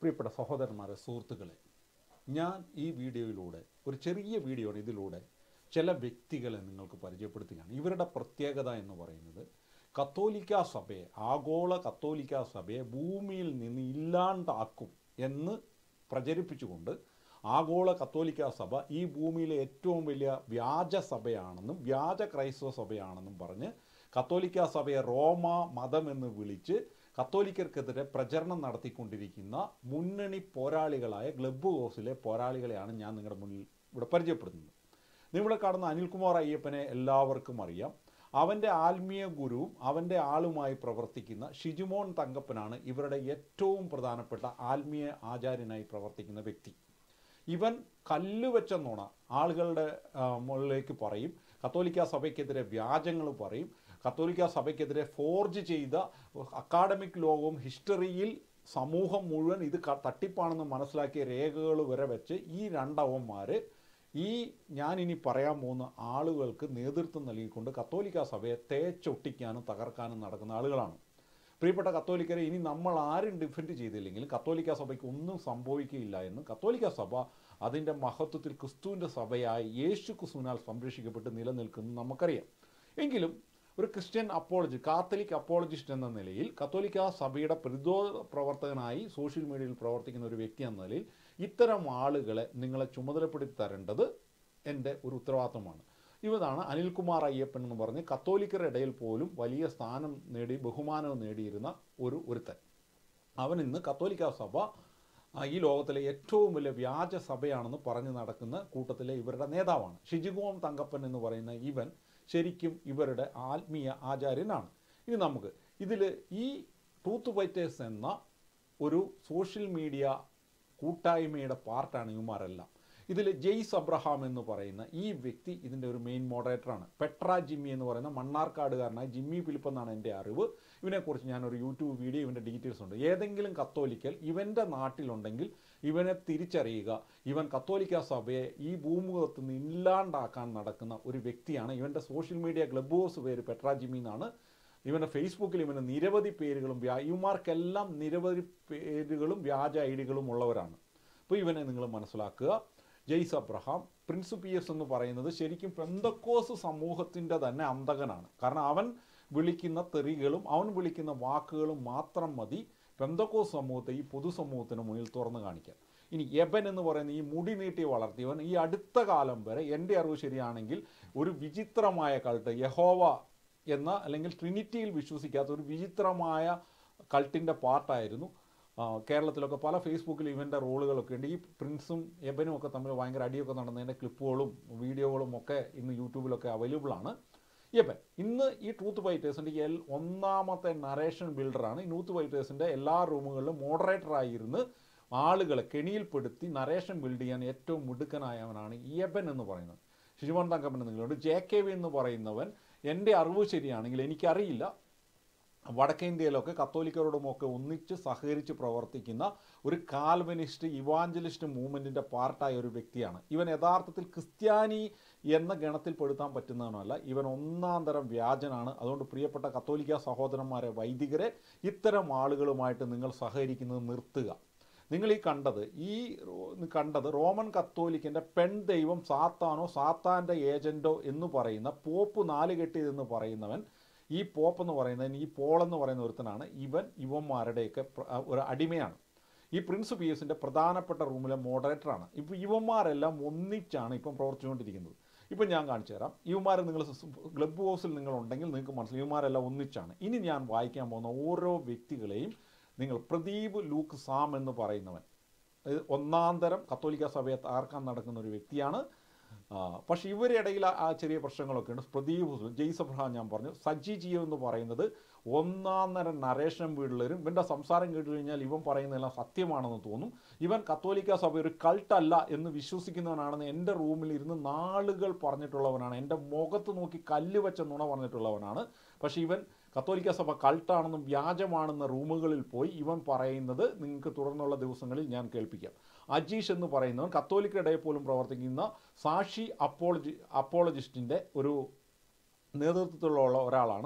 പ്രിയപ്പെട്ട സഹോദരന്മാരെ സുഹൃത്തുക്കളെ ഞാൻ ഈ വീഡിയോയിലൂടെ ഒരു ചെറിയ വീഡിയോ ഇതിലൂടെ ചില വ്യക്തികളെ നിങ്ങൾക്ക് പരിചയപ്പെടുത്തുകയാണ് ഇവരുടെ പ്രത്യേകത എന്ന് പറയുന്നത് കത്തോലിക്ക സഭയെ ആഗോള കത്തോലിക്ക സഭയെ ഭൂമിയിൽ നിന്ന് ഇല്ലാണ്ടാക്കും എന്ന് പ്രചരിപ്പിച്ചുകൊണ്ട് ആഗോള കത്തോലിക്ക സഭ ഈ ഭൂമിയിലെ ഏറ്റവും വലിയ വ്യാജ സഭയാണെന്നും വ്യാജ ക്രൈസ്തവ സഭയാണെന്നും പറഞ്ഞ് കത്തോലിക്ക സഭയെ റോമ മതമെന്ന് വിളിച്ച് കത്തോലിക്കർക്കെതിരെ പ്രചരണം നടത്തിക്കൊണ്ടിരിക്കുന്ന മുന്നണി പോരാളികളായ ക്ലബ്ബ് ഹൗസിലെ പോരാളികളെയാണ് ഞാൻ നിങ്ങളുടെ മുന്നിൽ ഇവിടെ പരിചയപ്പെടുത്തുന്നത് നിങ്ങളിവിടെ കാണുന്ന അനിൽകുമാർ അയ്യപ്പനെ എല്ലാവർക്കും അറിയാം അവൻ്റെ ആത്മീയ ഗുരുവും അവൻ്റെ ആളുമായി പ്രവർത്തിക്കുന്ന ഷിജുമോൻ തങ്കപ്പനാണ് ഇവരുടെ ഏറ്റവും പ്രധാനപ്പെട്ട ആത്മീയ ആചാര്യനായി പ്രവർത്തിക്കുന്ന വ്യക്തി ഇവൻ കല്ല് വെച്ച നുണ ആളുകളുടെ ആ, മുകളിലേക്ക് പറയും കത്തോലിക്ക സഭയ്ക്കെതിരെ വ്യാജങ്ങൾ പറയും കത്തോലിക്ക സഭയ്ക്കെതിരെ ഫോർജ് ചെയ്ത അക്കാഡമിക് ലോകവും ഹിസ്റ്ററിയിൽ സമൂഹം മുഴുവൻ ഇത് ക- തട്ടിപ്പാണെന്ന് മനസ്സിലാക്കിയ രേഖകൾ വരെ വെച്ച് ഈ രണ്ടവന്മാർ ഈ ഞാനിനി പറയാൻ പോകുന്ന ആളുകൾക്ക് നേതൃത്വം നൽകിക്കൊണ്ട് കത്തോലിക്ക സഭയെ തേച്ചൊട്ടിക്കാനും തകർക്കാനും നടക്കുന്ന ആളുകളാണ് പ്രിയപ്പെട്ട കത്തോലിക്കരെ ഇനി നമ്മൾ ആരും ഡിഫെൻഡ് ചെയ്തില്ലെങ്കിലും കത്തോലിക്ക സഭയ്ക്ക് ഒന്നും സംഭവിക്കുകയില്ല എന്ന് കത്തോലിക്ക സഭ അതിൻ്റെ മഹത്വത്തിൽ ക്രിസ്തുവിൻ്റെ സഭയായി യേശു ക്രിസ്തുവിനാൽ സംരക്ഷിക്കപ്പെട്ട് നിലനിൽക്കുന്നു നമുക്കറിയാം എങ്കിലും ഒരു ക്രിസ്ത്യൻ അപ്പോളജി കാത്തലിക് അപ്പോളജിസ്റ്റ് എന്ന നിലയിൽ കത്തോലിക്ക സഭയുടെ പ്രതിരോധ പ്രവർത്തകനായി സോഷ്യൽ മീഡിയയിൽ പ്രവർത്തിക്കുന്ന ഒരു വ്യക്തി എന്ന നിലയിൽ ഇത്തരം ആളുകളെ നിങ്ങളെ ചുമതലപ്പെടുത്തി തരേണ്ടത് എൻ്റെ ഒരു ഉത്തരവാദിത്തമാണ് ഇവതാണ് അനിൽകുമാർ അയ്യപ്പൻ എന്ന് പറഞ്ഞ് കത്തോലിക്കരുടെ ഇടയിൽ പോലും വലിയ സ്ഥാനം നേടി ബഹുമാനവും നേടിയിരുന്ന ഒരു ഒരുത്തൻ അവൻ ഇന്ന് കത്തോലിക്ക സഭ ആ, ഈ ലോകത്തിലെ ഏറ്റവും വലിയ വ്യാജ സഭയാണെന്ന് പറഞ്ഞു നടക്കുന്ന കൂട്ടത്തിലെ ഇവരുടെ നേതാവാണ് ഷിജിഗോം തങ്കപ്പൻ എന്ന് പറയുന്ന ഇവൻ ശരിക്കും ഇവരുടെ ആത്മീയ ആചാര്യനാണ് ഇനി നമുക്ക് ഇതിൽ ഈ ട്രൂത്ത് ഫൈറ്റേഴ്സ് എന്ന ഒരു സോഷ്യൽ മീഡിയ കൂട്ടായ്മയുടെ പാർട്ടാണ് ഇവന്മാരെല്ലാം ഇതിൽ ജെയ്സ് അബ്രഹാം എന്ന് പറയുന്ന ഈ വ്യക്തി ഇതിൻ്റെ ഒരു മെയിൻ മോഡറേറ്ററാണ് പെട്ര ജിമ്മി എന്ന് പറയുന്ന മണ്ണാർക്കാടുകാരനായ ജിമ്മി ഫിലിപ്പ് എന്നാണ് എൻ്റെ അറിവ് ഇവനെക്കുറിച്ച് ഞാനൊരു യൂട്യൂബ് വീഡിയോ ഇവൻ്റെ ഡീറ്റെയിൽസ് ഉണ്ട് ഏതെങ്കിലും കത്തോലിക്കൽ ഇവൻ്റെ നാട്ടിലുണ്ടെങ്കിൽ ഇവനെ തിരിച്ചറിയുക ഇവൻ കത്തോലിക്ക സഭയെ ഈ ഭൂമുഖത്ത് നിന്ന് ഇല്ലാണ്ടാക്കാൻ നടക്കുന്ന ഒരു വ്യക്തിയാണ് ഇവൻ്റെ സോഷ്യൽ മീഡിയ ക്ലബ് ഹൗസ് പേര് പെട്ര ജിമ്മി എന്നാണ് ഇവൻ്റെ ഫേസ്ബുക്കിൽ ഇവന് നിരവധി പേരുകളും വ്യാ ഇവന്മാർക്കെല്ലാം നിരവധി പേരുകളും വ്യാജ ഐ ഡികളും ഉള്ളവരാണ് അപ്പോൾ ഇവനെ നിങ്ങൾ മനസ്സിലാക്കുക ജെയ്സ് അബ്രഹാം പ്രിൻസ് പി എസ് എന്ന് പറയുന്നത് ശരിക്കും പെന്തക്കോസ് സമൂഹത്തിൻ്റെ തന്നെ അന്തകനാണ് കാരണം അവൻ വിളിക്കുന്ന തെറികളും അവൻ വിളിക്കുന്ന വാക്കുകളും മാത്രം മതി പെന്തക്കോസ് സമൂഹത്തെ ഈ പൊതുസമൂഹത്തിന് മുന്നിൽ തുറന്നു കാണിക്കാൻ ഇനി എബൻ എന്ന് പറയുന്ന ഈ മുടി നീട്ടി വളർത്തിയവൻ ഈ അടുത്ത കാലം വരെ എൻ്റെ അറിവ് ശരിയാണെങ്കിൽ ഒരു വിചിത്രമായ കൾട്ട് യഹോവ എന്ന അല്ലെങ്കിൽ ട്രിനിറ്റിയിൽ വിശ്വസിക്കാത്ത ഒരു വിചിത്രമായ കൾട്ടിൻ്റെ പാർട്ടായിരുന്നു ആ, കേരളത്തിലൊക്കെ പല ഫേസ്ബുക്കിൽ ഇവൻ്റെ റോളുകളൊക്കെ ഉണ്ട് ഈ പ്രിൻസും എബനും ഒക്കെ തമ്മിൽ ഭയങ്കര അടിയൊക്കെ നടന്നതിൻ്റെ ക്ലിപ്പുകളും വീഡിയോകളും ഒക്കെ ഇന്ന് യൂട്യൂബിലൊക്കെ അവൈലബിൾ ആണ് എബൻ ഇന്ന് ഈ ട്രൂത്ത് ഫൈറ്റേഴ്സിൻ്റെ എൽ ഒന്നാമത്തെ നറേഷൻ ബിൽഡറാണ് ഈ ട്രൂത്ത് ഫൈറ്റേഴ്സിൻ്റെ എല്ലാ റൂമുകളിലും മോഡറേറ്ററായിരുന്ന് ആളുകളെ കെണിയിൽപ്പെടുത്തി നറേഷൻ ബിൽഡ് ചെയ്യാൻ ഏറ്റവും മിടുക്കനായവനാണ് എബൻ എന്ന് പറയുന്നത് ശിശുമോൻ തങ്കപ്പൻ നിങ്ങളുണ്ട് ജെ കെ വി എന്ന് പറയുന്നവൻ എൻ്റെ അറിവ് ശരിയാണെങ്കിൽ എനിക്കറിയില്ല വടക്കേ ഇന്ത്യയിലൊക്കെ കത്തോലിക്കരോടുമൊക്കെ ഒന്നിച്ച് സഹകരിച്ച് പ്രവർത്തിക്കുന്ന ഒരു കാൽവനിസ്റ്റ് ഇവാഞ്ചലിസ്റ്റ് മൂവ്മെൻറ്റിൻ്റെ പാർട്ടായ ഒരു വ്യക്തിയാണ് ഇവൻ യഥാർത്ഥത്തിൽ ക്രിസ്ത്യാനി എന്ന ഗണത്തിൽ പെടുത്താൻ പറ്റുന്നവനല്ല ഇവൻ ഒന്നാം തരം വ്യാജനാണ് അതുകൊണ്ട് പ്രിയപ്പെട്ട കത്തോലിക്ക സഹോദരന്മാരെ വൈദികരെ ഇത്തരം ആളുകളുമായിട്ട് നിങ്ങൾ സഹകരിക്കുന്നത് നിർത്തുക നിങ്ങൾ ഈ കണ്ടത് ഈ റോ- കണ്ടത് റോമൻ കത്തോലിക്കിൻ്റെ പെൺ ദൈവം സാത്താനോ സാത്താൻ്റെ ഏജൻറ്റോ എന്ന് പറയുന്ന പോപ്പ് നാലുകെട്ടിയതെന്ന് പറയുന്നവൻ ഈ പോപ്പ് എന്ന് പറയുന്നതിന് ഈ പോളെന്ന് പറയുന്ന ഒരുത്തനാണ് ഇവൻ ഇവന്മാരുടെയൊക്കെ പ്ര- ആ, ഒരു അടിമയാണ് ഈ പ്രിൻസ് പി എസിൻ്റെ പ്രധാനപ്പെട്ട റൂമിലെ മോഡറേറ്ററാണ് ഇപ്പോൾ ഇവന്മാരെല്ലാം ഒന്നിച്ചാണ് ഇപ്പം പ്രവർത്തിച്ചുകൊണ്ടിരിക്കുന്നത് ഇപ്പം ഞാൻ കാണിച്ചു തരാം ഇവന്മാർ നിങ്ങൾ ക്ലബ് ഹൗസിൽ നിങ്ങളുണ്ടെങ്കിൽ നിങ്ങൾക്ക് മനസ്സിലായി ഇവന്മാരെല്ലാം ഒന്നിച്ചാണ് ഇനി ഞാൻ വായിക്കാൻ പോകുന്ന ഓരോ വ്യക്തികളെയും നിങ്ങൾ പ്രദീപ് ലൂക്ക് സാം എന്ന് പറയുന്നവൻ ഇത് ഒന്നാം തരം കത്തോലിക്ക സഭയെ താർക്കാൻ നടക്കുന്ന ഒരു വ്യക്തിയാണ് ആ, പക്ഷേ ഇവരുടെ ഇടയിൽ ആ- ആ ചെറിയ പ്രശ്നങ്ങളൊക്കെ ഉണ്ട് പ്രദീപ് ഹുസൈൻ, ജെയ്സ് അബ്രഹാം ഞാൻ പറഞ്ഞു സജി ജിയോ എന്ന് പറയുന്നത് ഒന്നാം തരം നരേഷൻ വീട്ടിലും ഇവൻ്റെ സംസാരം കേട്ട് കഴിഞ്ഞാൽ ഇവൻ പറയുന്നതെല്ലാം സത്യമാണെന്ന് തോന്നും ഇവൻ കത്തോലിക്ക സഭ ഒരു കൾട്ടല്ല എന്ന് വിശ്വസിക്കുന്നവനാണെന്ന് എൻ്റെ റൂമിൽ ഇരുന്ന് നാളുകൾ പറഞ്ഞിട്ടുള്ളവനാണ് എൻ്റെ മുഖത്ത് നോക്കി കല്ല് വെച്ച നുണ പറഞ്ഞിട്ടുള്ളവനാണ് പക്ഷേ ഇവൻ കത്തോലിക്ക സഭ കൾട്ടാണെന്നും വ്യാജമാണെന്ന റൂമുകളിൽ പോയി ഇവൻ പറയുന്നത് നിങ്ങൾക്ക് തുടർന്നുള്ള ദിവസങ്ങളിൽ ഞാൻ കേൾപ്പിക്കാം അജീഷ് എന്ന് പറയുന്നവൻ കത്തോലിക്കരുടെ ഇടയിൽ പോലും പ്രവർത്തിക്കുന്ന സാക്ഷി അപ്പോളജി അപ്പോളജിസ്റ്റിൻ്റെ ഒരു നേതൃത്വത്തിലുള്ള ഒരാളാണ്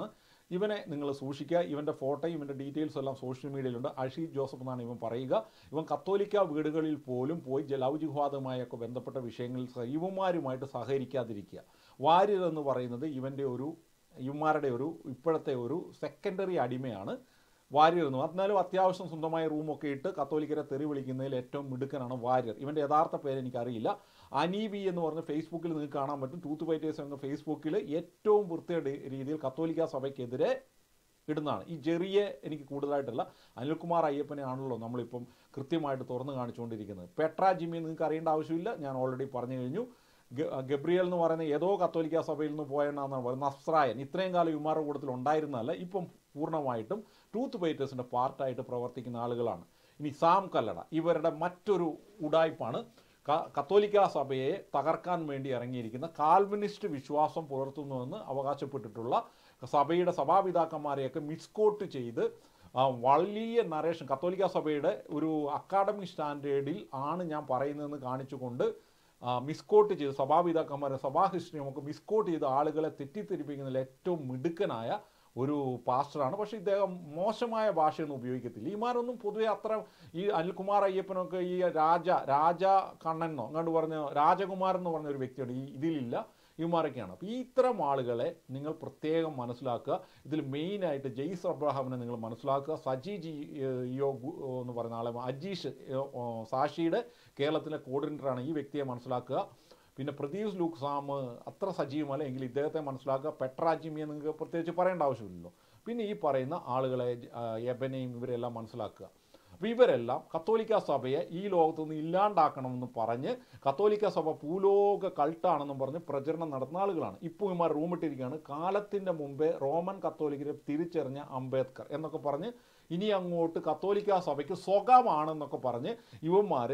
ഇവനെ നിങ്ങൾ സൂക്ഷിക്കുക ഇവൻ്റെ ഫോട്ടോയും ഇവൻ്റെ ഡീറ്റെയിൽസും എല്ലാം സോഷ്യൽ മീഡിയയിലുണ്ട് അഷീദ് ജോസഫ് എന്നാണ് ഇവൻ പറയുക ഇവൻ കത്തോലിക്ക വീടുകളിൽ പോലും പോയി ജ- ലവ് ജിഹാദുമായൊക്കെ ബന്ധപ്പെട്ട വിഷയങ്ങളിൽ സ- ഇവന്മാരുമായിട്ട് സഹകരിക്കാതിരിക്കുക വാര്യർ എന്ന് പറയുന്നത് ഇവൻ്റെ ഒരു ഇവന്മാരുടെ ഒരു ഇപ്പോഴത്തെ ഒരു സെക്കൻഡറി അടിമയാണ് വാര്യർ എന്ന് എന്നാലും അത്യാവശ്യം സ്വന്തമായ റൂമൊക്കെ ഇട്ട് കത്തോലിക്കരെ തെറി വിളിക്കുന്നതിൽ ഏറ്റവും മിടുക്കനാണ് വാര്യർ ഇവൻ്റെ യഥാർത്ഥ പേര് എനിക്കറിയില്ല അനീബി എന്ന് പറഞ്ഞ് ഫേസ്ബുക്കിൽ നിങ്ങൾക്ക് കാണാൻ പറ്റും ടൂത്ത് ഫൈറ്റേഴ്സ് എന്ന ഫേസ്ബുക്കിൽ ഏറ്റവും വൃത്തിയുടെ രീതിയിൽ കത്തോലിക്ക സഭയ്ക്കെതിരെ ഇടുന്നതാണ് ഈ ജെറിയെ എനിക്ക് കൂടുതലായിട്ടല്ല അനിൽകുമാർ അയ്യപ്പനെ ആണല്ലോ നമ്മളിപ്പം കൃത്യമായിട്ട് തുറന്നു കാണിച്ചുകൊണ്ടിരിക്കുന്നത് പെട്ര ജിമ്മി നിങ്ങൾക്ക് അറിയേണ്ട ആവശ്യമില്ല ഞാൻ ഓൾറെഡി പറഞ്ഞു കഴിഞ്ഞു ഗ- ഗബ്രിയേൽ എന്ന് പറയുന്ന ഏതോ കത്തോലിക്ക സഭയിൽ നിന്ന് പോയെന്നാണ് പറയുന്നത് നസ്രായൻ ഇത്രയും കാലം ഇമാരുടെ കൂട്ടത്തിൽ ഉണ്ടായിരുന്നതല്ല ഇപ്പം പൂർണ്ണമായിട്ടും ട്രൂത്ത് ഫൈറ്റേഴ്സിൻ്റെ പാർട്ടായിട്ട് പ്രവർത്തിക്കുന്ന ആളുകളാണ് ഇനി സാം കല്ലട ഇവരുടെ മറ്റൊരു ഉടായ്പാണ് ക- കത്തോലിക്ക സഭയെ തകർക്കാൻ വേണ്ടി ഇറങ്ങിയിരിക്കുന്ന കാൽവിനിസ്റ്റ് വിശ്വാസം പുലർത്തുന്നുവെന്ന് അവകാശപ്പെട്ടിട്ടുള്ള സഭയുടെ സഭാപിതാക്കന്മാരെയൊക്കെ മിസ്കോട്ട് ചെയ്ത് ആ, വലിയ നരേഷൻ കത്തോലിക്ക സഭയുടെ ഒരു അക്കാഡമിക് സ്റ്റാൻഡേർഡിൽ ആണ് ഞാൻ പറയുന്നതെന്ന് കാണിച്ചുകൊണ്ട് ആ, മിസ്കോട്ട് ചെയ്ത് സഭാപിതാക്കന്മാരെ സഭാ ഹിസ്റ്ററി നമുക്ക് മിസ്കോട്ട് ചെയ്ത് ആളുകളെ തെറ്റിദ്ധരിപ്പിക്കുന്നതിൽ ഏറ്റവും മിടുക്കനായ ഒരു പാസ്റ്ററാണ് പക്ഷേ ഇദ്ദേഹം മോശമായ ഭാഷയൊന്നും ഉപയോഗിക്കത്തില്ല ഇമാരൊന്നും പൊതുവെ അത്ര ഈ അനിൽകുമാർ അയ്യപ്പനൊക്കെ ഈ രാജ രാജ കണ്ണനോ അങ്ങോട്ട് പറഞ്ഞ രാജകുമാരൻ എന്ന് പറഞ്ഞ ഒരു വ്യക്തിയുണ്ട് ഈ ഇതിലില്ല ഇവന്മാരൊക്കെയാണ് അപ്പോൾ ഈ ഇത്തരം ആളുകളെ നിങ്ങൾ പ്രത്യേകം മനസ്സിലാക്കുക ഇതിൽ മെയിനായിട്ട് ജെയ്സ് അബ്രഹാമിനെ നിങ്ങൾ മനസ്സിലാക്കുക സജി ജി ഏഹ്, യോ ഗു- എന്ന് പറയുന്ന ആളെ അജീഷ് ഏഹ്, ഓ, സാക്ഷിയുടെ കേരളത്തിലെ കോർഡിനേറ്ററാണ് ഈ വ്യക്തിയെ മനസ്സിലാക്കുക പിന്നെ പ്രതീഷ് ലൂക്ക് സാം അത്ര സജീവമല്ല എങ്കിൽ ഇദ്ദേഹത്തെ മനസ്സിലാക്കുക പെട്രാജിമിയെ നിങ്ങൾക്ക് പ്രത്യേകിച്ച് പറയേണ്ട ആവശ്യമില്ലല്ലോ പിന്നെ ഈ പറയുന്ന ആളുകളെ ആ, എബനെയും ഇവരെല്ലാം മനസ്സിലാക്കുക അപ്പോൾ ഇവരെല്ലാം കത്തോലിക്ക സഭയെ ഈ ലോകത്തു നിന്ന് ഇല്ലാണ്ടാക്കണമെന്ന് പറഞ്ഞ് കത്തോലിക്ക സഭ ഭൂലോക കൾട്ടാണെന്നും പറഞ്ഞ് പ്രചരണം നടത്തുന്ന ആളുകളാണ് ഇപ്പോൾ ഇമാർ റൂമിട്ടിരിക്കുകയാണ് കാലത്തിൻ്റെ മുമ്പേ റോമൻ കത്തോലിക്കരെ തിരിച്ചറിഞ്ഞ അംബേദ്കർ എന്നൊക്കെ പറഞ്ഞ് ഇനി അങ്ങോട്ട് കത്തോലിക്ക സഭയ്ക്ക് സ്വകമാണെന്നൊക്കെ പറഞ്ഞ് ഇവന്മാർ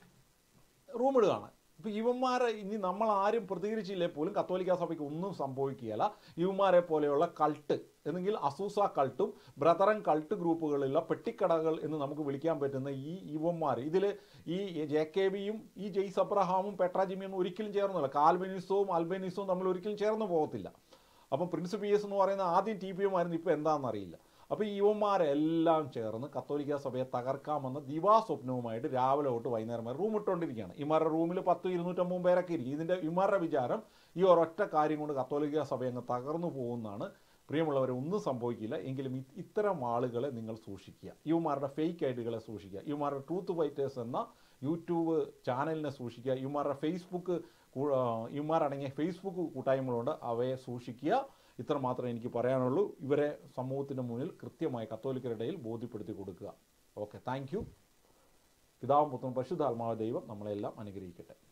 റൂമിടുകയാണ് ഇപ്പോൾ ഇവന്മാരെ ഇനി നമ്മൾ ആരും പ്രതികരിച്ചില്ലേ പോലും കത്തോലിക്ക സഭയ്ക്ക് ഒന്നും സംഭവിക്കുകയില്ല ഇവന്മാരെ പോലെയുള്ള കൾട്ട് എന്നെങ്കിൽ അസൂസ കൾട്ടും ബ്രദറൻ കൾട്ട് ഗ്രൂപ്പുകളിലുള്ള പെട്ടിക്കടകൾ എന്ന് നമുക്ക് വിളിക്കാൻ പറ്റുന്ന ഈ ഇവന്മാർ ഇതിൽ ഈ ജെ കെ ബിയും ഈ ജെയ്സ് അബ്രഹാമും പെട്രാജിമിയും ഒരിക്കലും ചേർന്നില്ല കാൽബനിസവും അൽബനിസവും തമ്മിൽ ഒരിക്കലും ചേർന്ന് പോകത്തില്ല അപ്പം പ്രിൻസ് പി എസ് എന്ന് പറയുന്ന ആദ്യം ടി പി എമായിരുന്നു ഇപ്പോൾ എന്താണെന്ന് അറിയില്ല അപ്പോൾ ഈ യുവന്മാരെല്ലാം ചേർന്ന് കത്തോലിക്ക സഭയെ തകർക്കാമെന്ന ദിവാസ്വപ്നവുമായിട്ട് രാവിലെ തൊട്ട് വൈകുന്നേരം വരെ റൂം ഇട്ടുകൊണ്ടിരിക്കുകയാണ് ഇമാരുടെ റൂമിൽ പത്ത് ഇരുന്നൂറ്റമ്പത് പേരൊക്കെ ഇരിക്കും ഇതിൻ്റെ ഇമാരുടെ വിചാരം ഈ ഒരൊറ്റ കാര്യം കൊണ്ട് കത്തോലിക്ക സഭ അങ്ങ് തകർന്നു പോകുന്നതാണ് പ്രിയമുള്ളവരെ ഒന്നും സംഭവിക്കില്ല എങ്കിലും ഇ- ഇത്തരം ആളുകളെ നിങ്ങൾ സൂക്ഷിക്കുക ഇവന്മാരുടെ ഫേക്ക് ഐഡികളെ സൂക്ഷിക്കുക ഇവന്മാരുടെ ട്രൂത്ത് ഫൈറ്റേഴ്സ് എന്ന യൂട്യൂബ് ചാനലിനെ സൂക്ഷിക്കുക ഇവന്മാരുടെ ഫേസ്ബുക്ക് കൂ- ആ, ഇവന്മാരടങ്ങിയ ഫേസ്ബുക്ക് കൂട്ടായ്മകളുണ്ട് അവയെ സൂക്ഷിക്കുക ഇത്ര മാത്രമേ എനിക്ക് പറയാനുള്ളൂ ഇവരെ സമൂഹത്തിൻ്റെ മുന്നിൽ കൃത്യമായി കത്തോലിക്കരുടെ ഇടയിൽ ബോധ്യപ്പെടുത്തി കൊടുക്കുക ഓക്കെ താങ്ക് യു പിതാവും പുത്രനും പരിശുദ്ധാത്മാവ് ദൈവം നമ്മളെല്ലാം അനുഗ്രഹിക്കട്ടെ